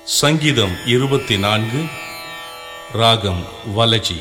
சங்கீதம் இருபத்தி நான்கு ராகம் வலஜி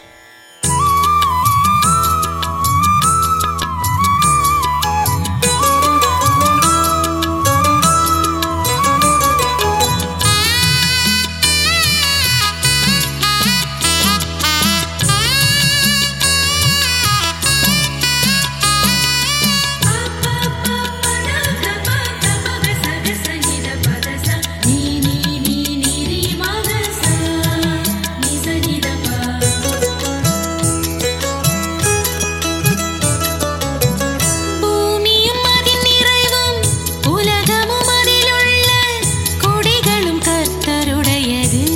பூமியும் அதின் நிறைவும் உலகமும் அதிலுள்ள கொடிகளும் கர்த்தருடையது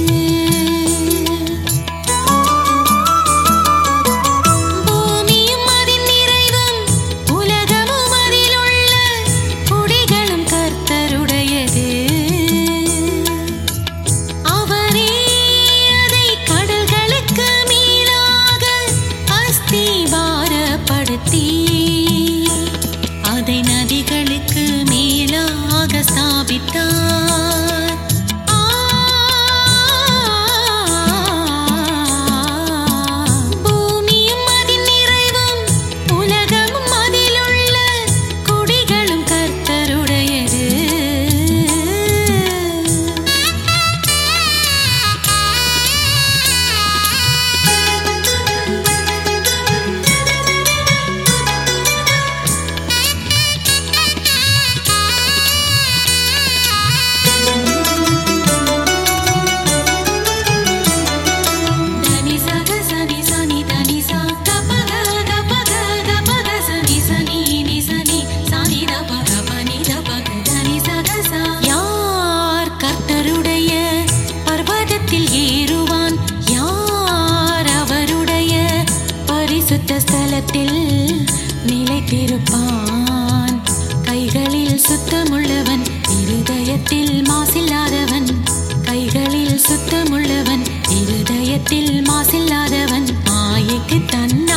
பூமியும் அதின் நிறைவும் உலகமும் அதிலுள்ள கொடிகளும் கர்த்தருடையது அவரே அதை கடல்களுக்கு மேலாக அஸ்திபாரப்படுத்தி அதை நதிகளுக்கு மேலாக ஸ்தாபித்தார் ஆ, பூமியும் அதின் நிறைவும் உலகமும் அதிலுள்ள குடிகளும் கர்த்தருடையது దని సగ సని సని దని స గప గ గప గ గప గ సని సని ని సని సని ద ప గ ప ని ద ప గ దని సగ స யார் கர்த்தருடைய பர்வதத்தில் ஏறுவான் யார் அவருடைய பரிசுத்த ஸ்தலத்தில் நிலைத்திருப்பான் கைகளில் சுத்தமுள்ளவன் இருதயத்தில் மாசில்லாதவன் கைகளில் சுத்தமுள்ளவன் இருதயத்தில் மாசில்லாதவன் மாயைக்கு தன்